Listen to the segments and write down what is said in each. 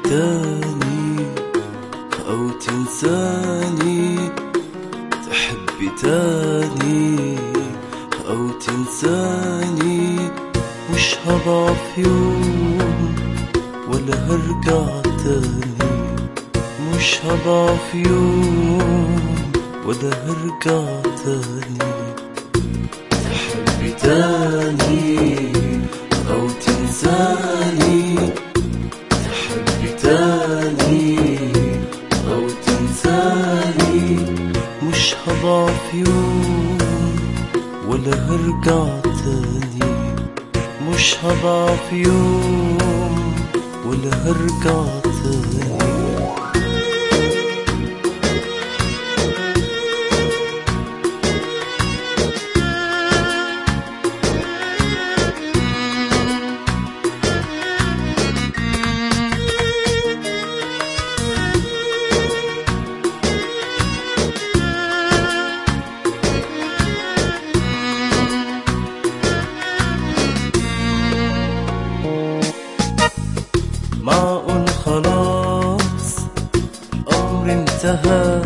تاني أو تنساني تحبي تاني أو تنساني مش هضعف يوم ولا هرجع تاني مش هضعف يوم ولا هرجع تاني تحبي تاني أو تنساني تحبي تاني أو تنساني مش هضعف يوم ولا هرجع تاني مش هضعف يوم ولا هرجع تاني معقول خلاص الأمر انتهى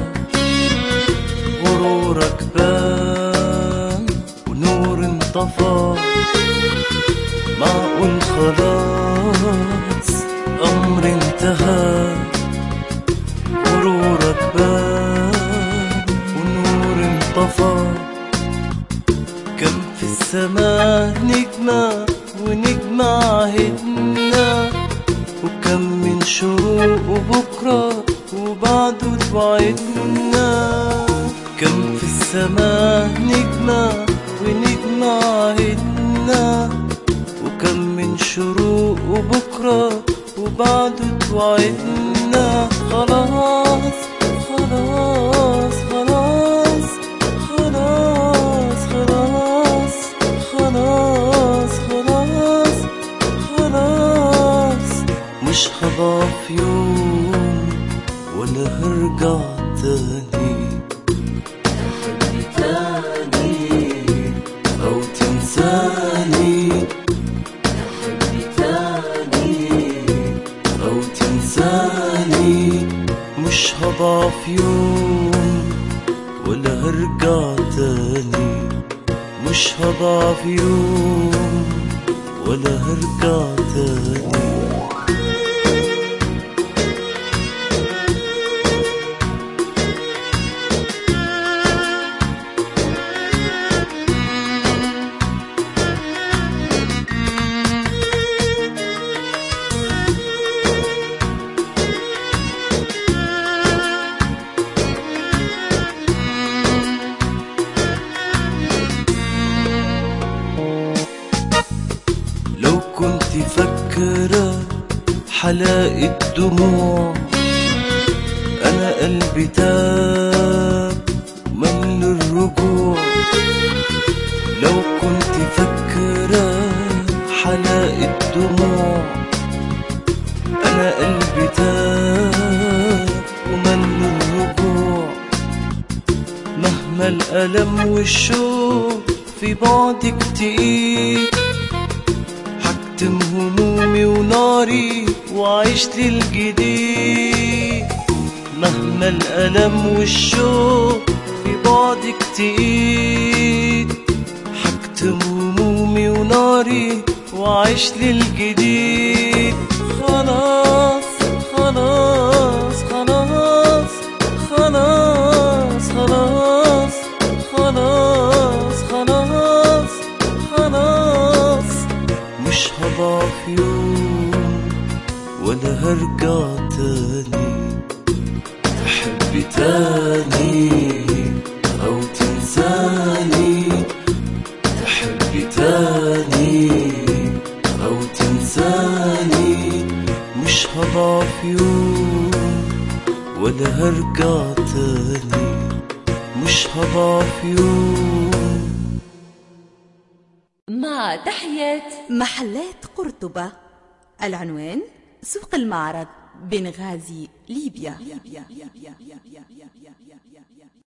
غرورك بان ونور انطفى معقول خلاص الأمر انتهى غرورك بان ونور انطفى كم في السماء نجمة ونجمة عهدنا وكم من شروق وبكرة وبعده توعدنا كم في السماء نجمة ونجمة عهدنا وكم من شروق وبكرة وبعده توعدنا خلاص خلاص خلاص خلاص خلاص خلاص خلاص خلاص مش هضعف يوم ولا هرجع تاني تحبي تاني أو تنساني تحبي تاني أو تنساني مش هضعف يوم ولا هرجع تاني مش هضعف يوم ولا هرجع تاني لو كنت فكرة حلاقي الدموع أنا قلبي تاب من الرجوع لو كنت فكرة حلاقي الدموع أنا قلبي تاب ومن الرجوع مهما الألم والشوق في بعدك تقيل هكتم همومي وناري وعيش للجديد مهما الألم والشوق في بعدك تقيل هكتم همومي وناري وعيش للجديد خلاص خلاص خلاص خلاص خلاص خلاص خلاص خلاص مش هضعف يوم ولا هرجع تاني تحبي تاني أو تنساني تحبي تاني أو تنساني مش هضعف يوم ولا هرجع تاني مش هضعف يوم مع تحيات محلات قرطبة العنوان سوق المعرض بنغازي ليبيا